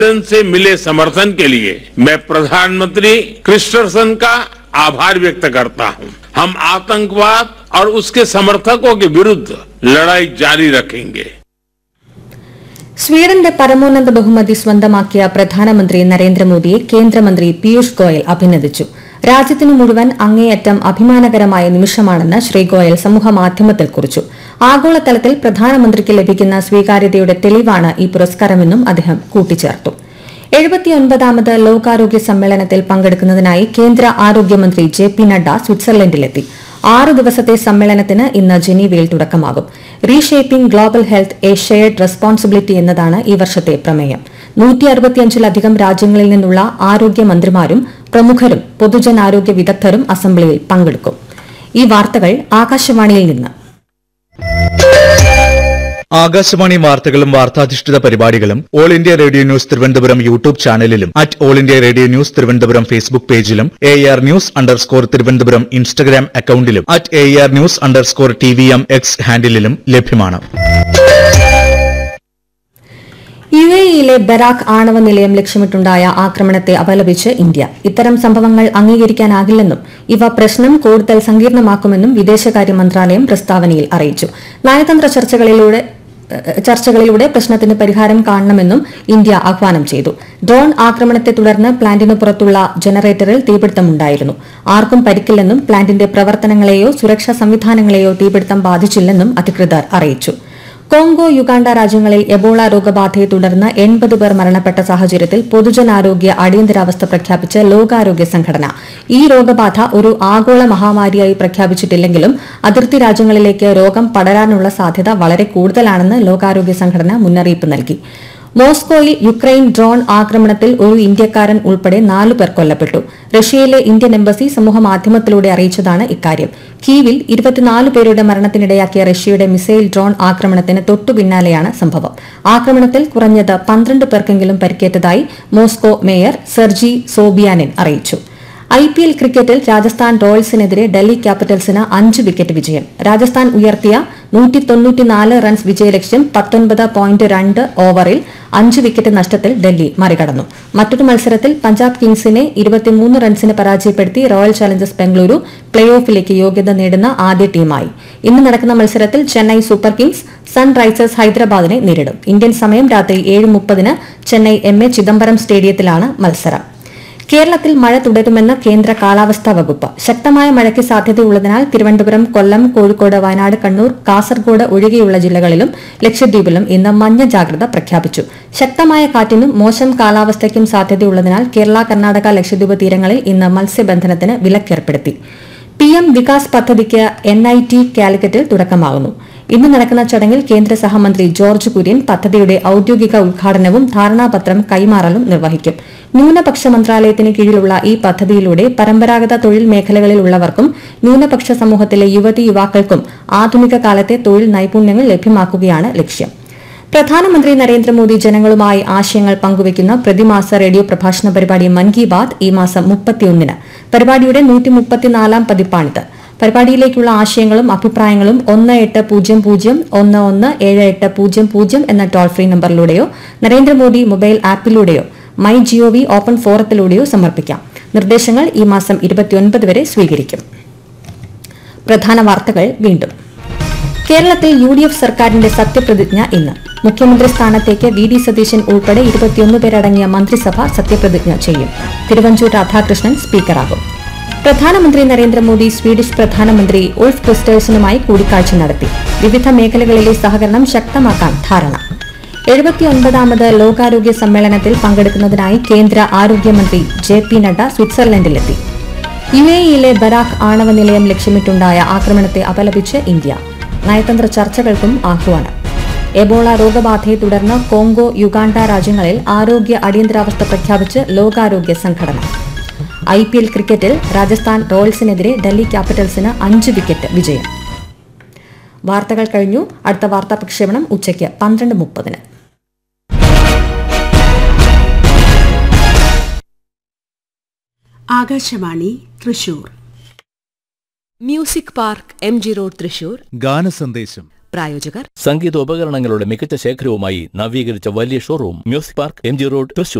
से मिले समर्थन के लिए मैं प्रधानमंत्री क्रिस्टरसन का आभार व्यक्त करता हूं हम आतंकवाद और उसके समर्थकों के विरुद्ध लड़ाई जारी रखेंगे സ്വീഡന്റെ പരമോന്നത ബഹുമതി സ്വന്തമാക്കിയ പ്രധാനമന്ത്രി നരേന്ദ്രമോദിയെ കേന്ദ്രമന്ത്രി പീയൂഷ് ഗോയൽ അഭിനന്ദിച്ചു രാജ്യത്തിനു മുഴുവൻ അങ്ങേയറ്റം അഭിമാനകരമായ നിമിഷമാണെന്ന് ശ്രീ ഗോയൽ സമൂഹമാധ്യമത്തിൽ കുറിച്ചു ആഗോളതലത്തിൽ പ്രധാനമന്ത്രിക്ക് ലഭിക്കുന്ന സ്വീകാര്യതയുടെ തെളിവാണ് ഈ പുരസ്കാരമെന്നും അദ്ദേഹം കൂട്ടിച്ചേർത്തു എഴുപത്തിയൊൻപതാമത് ലോകാരോഗ്യ സമ്മേളനത്തിൽ പങ്കെടുക്കുന്നതിനായി കേന്ദ്ര ആരോഗ്യമന്ത്രി ജെ പി നഡ്ഡ സ്വിറ്റ്സർലൻഡിലെത്തി ആറ് ദിവസത്തെ സമ്മേളനത്തിന് ഇന്ന് ജനീവയിൽ തുടക്കമാകും reshaping global health a shared responsibility എന്നതാണ് ഈ വർഷത്തെ പ്രമേയം നൂറ്റി അറുപത്തിയഞ്ചിലധികം രാജ്യങ്ങളിൽ നിന്നുള്ള ആരോഗ്യമന്ത്രിമാരും പ്രമുഖരും പൊതുജനാരോഗ്യ വിദഗ്ധരും അസംബ്ലിയിൽ പങ്കെടുക്കും ഈ വാർത്തകൾ ആകാശവാണിയിൽ നിന്ന് ആകാശവാണി വാർത്തകളും വാർത്താധിഷ്ഠിത പരിപാടികളും all India radio news Thiruvananthapuram YouTube ചാനലിലും at all India radio news Thiruvananthapuram Facebook പേജിലും A R news underscore Thiruvananthapuram Instagram അക്കൌണ്ടിലും at A R news underscore T V M X ഹാൻഡിലും ലഭ്യമാണ് യു എ ഇയിലെ ബരാക്ക് ആണവ നിലയം ലക്ഷ്യമിട്ടുണ്ടായ ആക്രമണത്തെ അപലപിച്ച് ഇന്ത്യ ഇത്തരം സംഭവങ്ങൾ അംഗീകരിക്കാനാകില്ലെന്നും ഇവ പ്രശ്നം കൂടുതൽ സങ്കീർണമാക്കുമെന്നും വിദേശകാര്യ മന്ത്രാലയം പ്രസ്താവനയിൽ അറിയിച്ചു നയതന്ത്ര ചർച്ചകളിലൂടെ ഏഹ്, ചർച്ചകളിലൂടെ പ്രശ്നത്തിന് പരിഹാരം കാണണമെന്നും ഇന്ത്യ ആഹ്വാനം ചെയ്തു ഡ്രോൺ ആക്രമണത്തെ തുടർന്ന് പ്ലാന്റിന് പുറത്തുള്ള ജനറേറ്ററിൽ തീപിടുത്തമുണ്ടായിരുന്നു ആർക്കും പരിക്കില്ലെന്നും പ്ലാന്റിന്റെ പ്രവർത്തനങ്ങളെയോ സുരക്ഷാ സംവിധാനങ്ങളെയോ തീപിടുത്തം ബാധിച്ചില്ലെന്നും അധികൃതർ അറിയിച്ചു കോങ്കോ യുഗാണ്ട രാജ്യങ്ങളിൽ എബോള രോഗബാധയെ തുടർന്ന് എൺപത് പേർ മരണപ്പെട്ട സാഹചര്യത്തിൽ പൊതുജനാരോഗ്യ അടിയന്തരാവസ്ഥ പ്രഖ്യാപിച്ച ലോകാരോഗ്യ സംഘടന ഈ രോഗബാധ ഒരു ആഗോള മഹാമാരിയായി പ്രഖ്യാപിച്ചിട്ടില്ലെങ്കിലും അതിർത്തി രാജ്യങ്ങളിലേക്ക് രോഗം പടരാനുള്ള സാധ്യത വളരെ കൂടുതലാണെന്ന് ലോകാരോഗ്യ സംഘടന മുന്നറിയിപ്പ് നൽകി മോസ്കോയിൽ യുക്രൈൻ ഡ്രോൺ ആക്രമണത്തിൽ ഒരു ഇന്ത്യക്കാരൻ ഉൾപ്പെടെ നാലു പേർ കൊല്ലപ്പെട്ടു റഷ്യയിലെ ഇന്ത്യൻ എംബസി സമൂഹമാധ്യമത്തിലൂടെ അറിയിച്ചതാണ് ഇക്കാര്യം കീവിൽ ഇരുപത്തിനാല് പേരുടെ മരണത്തിനിടയാക്കിയ റഷ്യയുടെ മിസൈൽ ഡ്രോൺ ആക്രമണത്തിന് തൊട്ടു പിന്നാലെയാണ് സംഭവം ആക്രമണത്തിൽ കുറഞ്ഞത് പന്ത്രണ്ട് പേർക്കെങ്കിലും പരിക്കേറ്റതായി മോസ്കോ മേയർ സെർജി സോബിയാനിൻ അറിയിച്ചു ഐ പി എൽ ക്രിക്കറ്റിൽ രാജസ്ഥാൻ റോയൽസിനെതിരെ ഡൽഹി ക്യാപിറ്റൽസിന് അഞ്ച് വിക്കറ്റ് വിജയം രാജസ്ഥാൻ ഉയർത്തിയ നൂറ്റി തൊണ്ണൂറ്റിനാല് റൺസ് വിജയലക്ഷ്യം പത്തൊൻപത് പോയിന്റ് രണ്ട് ഓവറിൽ അഞ്ച് വിക്കറ്റ് നഷ്ടത്തിൽ ഡൽഹി മറികടന്നു മറ്റൊരു മത്സരത്തിൽ പഞ്ചാബ് കിങ്സിനെ ഇരുപത്തിമൂന്ന് റൺസിന് പരാജയപ്പെടുത്തി റോയൽ ചലഞ്ചേഴ്സ് ബംഗളൂരു പ്ലേ ഓഫിലേക്ക് യോഗ്യത നേടുന്ന ആദ്യ ടീമായി ഇന്ന് നടക്കുന്ന മത്സരത്തിൽ ചെന്നൈ സൂപ്പർ കിങ്സ് സൺറൈസേഴ്സ് ഹൈദരാബാദിനെ നേരിടും ഇന്ത്യൻ സമയം രാത്രി ഏഴ് മുപ്പതിന് ചെന്നൈ എം എ ചിദംബരം സ്റ്റേഡിയത്തിലാണ് മത്സരം കേരളത്തിൽ മഴ തുടരുമെന്ന് കേന്ദ്ര കാലാവസ്ഥാ വകുപ്പ് ശക്തമായ മഴയ്ക്ക് സാധ്യതയുള്ളതിനാൽ തിരുവനന്തപുരം കൊല്ലം കോഴിക്കോട് വയനാട് കണ്ണൂർ കാസർഗോഡ് ഒഴികെയുള്ള ജില്ലകളിലും ലക്ഷദ്വീപിലും ഇന്ന് മഞ്ഞ ജാഗ്രത പ്രഖ്യാപിച്ചു ശക്തമായ കാറ്റിനും മോശം കാലാവസ്ഥയ്ക്കും സാധ്യതയുള്ളതിനാൽ കേരള കർണാടക ലക്ഷദ്വീപ് തീരങ്ങളിൽ ഇന്ന് മത്സ്യബന്ധനത്തിന് വിലക്കേർപ്പെടുത്തി പി എം വികാസ് പദ്ധതിക്ക് എൻ ഐ ടി കാലിക്കറ്റിൽ തുടക്കമാകുന്നു ഇന്ന് നടക്കുന്ന ചടങ്ങിൽ കേന്ദ്ര സഹമന്ത്രി ജോർജ് കുര്യൻ പദ്ധതിയുടെ ഔദ്യോഗിക ഉദ്ഘാടനവും ധാരണാപത്രം കൈമാറലും നിർവഹിക്കും ന്യൂനപക്ഷ മന്ത്രാലയത്തിന് കീഴിലുള്ള ഈ പദ്ധതിയിലൂടെ പരമ്പരാഗത തൊഴിൽ മേഖലകളിലുള്ളവർക്കും ന്യൂനപക്ഷ സമൂഹത്തിലെ യുവതി യുവാക്കൾക്കും ആധുനിക കാലത്തെ തൊഴിൽ നൈപുണ്യങ്ങൾ ലഭ്യമാക്കുകയാണ് ലക്ഷ്യം പ്രധാനമന്ത്രി നരേന്ദ്രമോദി ജനങ്ങളുമായി ആശയങ്ങൾ പങ്കുവയ്ക്കുന്ന പ്രതിമാസ റേഡിയോ പ്രഭാഷണ പരിപാടി മൻ കി ബാത് ഈ മാസം മുപ്പത്തിയൊന്നിന് പരിപാടിയുടെ നൂറ്റി മുപ്പത്തിനാലാം പതിപ്പാണിത് പരിപാടിയിലേക്കുള്ള ആശയങ്ങളും അഭിപ്രായങ്ങളും ഒന്ന് എട്ട് പൂജ്യം പൂജ്യം ഒന്ന് ഒന്ന് ഏഴ് എട്ട് പൂജ്യം പൂജ്യം എന്ന ടോൾ ഫ്രീ നമ്പറിലൂടെയോ നരേന്ദ്രമോദി മൊബൈൽ ആപ്പിലൂടെയോ മൈ ജിഒവി ഓപ്പൺ ഫോറത്തിലൂടെയോ സമർപ്പിക്കാം നിർദ്ദേശങ്ങൾ ഈ മാസം ഇരുപത്തിയൊൻപത് വരെ സ്വീകരിക്കും പ്രധാന വാർത്തകൾ വീണ്ടും കേരളത്തിൽ യു ഡി എഫ് സർക്കാരിന്റെ സത്യപ്രതിജ്ഞ ഇന്ന് മുഖ്യമന്ത്രി സ്ഥാനത്തേക്ക് വി ഡി സതീശൻ ഉൾപ്പെടെ ഇരുപത്തിയൊന്ന് പേരടങ്ങിയ മന്ത്രിസഭ സത്യപ്രതിജ്ഞ ചെയ്യും തിരുവഞ്ചൂർ രാധാകൃഷ്ണൻ സ്പീക്കറാകും പ്രധാനമന്ത്രി നരേന്ദ്രമോദി സ്വീഡിഷ് പ്രധാനമന്ത്രി ഉൾഫ് ക്രിസ്റ്റേഴ്സനുമായി കൂടിക്കാഴ്ച നടത്തി വിവിധ മേഖലകളിലെ സഹകരണം ശക്തമാക്കാൻ ധാരണ എഴുപത്തിയൊൻപതാമത് ലോകാരോഗ്യ സമ്മേളനത്തിൽ പങ്കെടുക്കുന്നതിനായി കേന്ദ്ര ആരോഗ്യമന്ത്രി ജെ പി നഡ്ഡ സ്വിറ്റ്സർലൻഡിലെത്തി യു എ ഇയിലെ ബരാഖ് ആണവ നിലയം ലക്ഷ്യമിട്ടുണ്ടായ ആക്രമണത്തെ അപലപിച്ച് ഇന്ത്യ നയതന്ത്ര ചർച്ചകൾക്കും ആഹ്വാനം എബോള രോഗബാധയെ തുടർന്ന് കോങ്കോ യുഗാണ്ട രാജ്യങ്ങളിൽ ആരോഗ്യ അടിയന്തരാവസ്ഥ പ്രഖ്യാപിച്ച് ലോകാരോഗ്യ സംഘടന ഐ പി എൽ ക്രിക്കറ്റിൽ രാജസ്ഥാൻ റോയൽസിനെതിരെ ഡൽഹി ക്യാപിറ്റൽസിന് അഞ്ച് വിക്കറ്റ് വിജയം വാർത്തകൾ കഴിഞ്ഞു അടുത്ത വാർത്താ പ്രക്ഷേപണം ഉച്ചയ്ക്ക് പന്ത്രണ്ട് മുപ്പതിന് Akashvani Thrissur music park M G road Thrissur ഗാനസന്ദേശം പ്രായോജകർ സംഗീത ഉപകരണങ്ങളുടെ മികച്ച ശേഖരവുമായി നവീകരിച്ച വലിയ showroom music park M G road Thrissur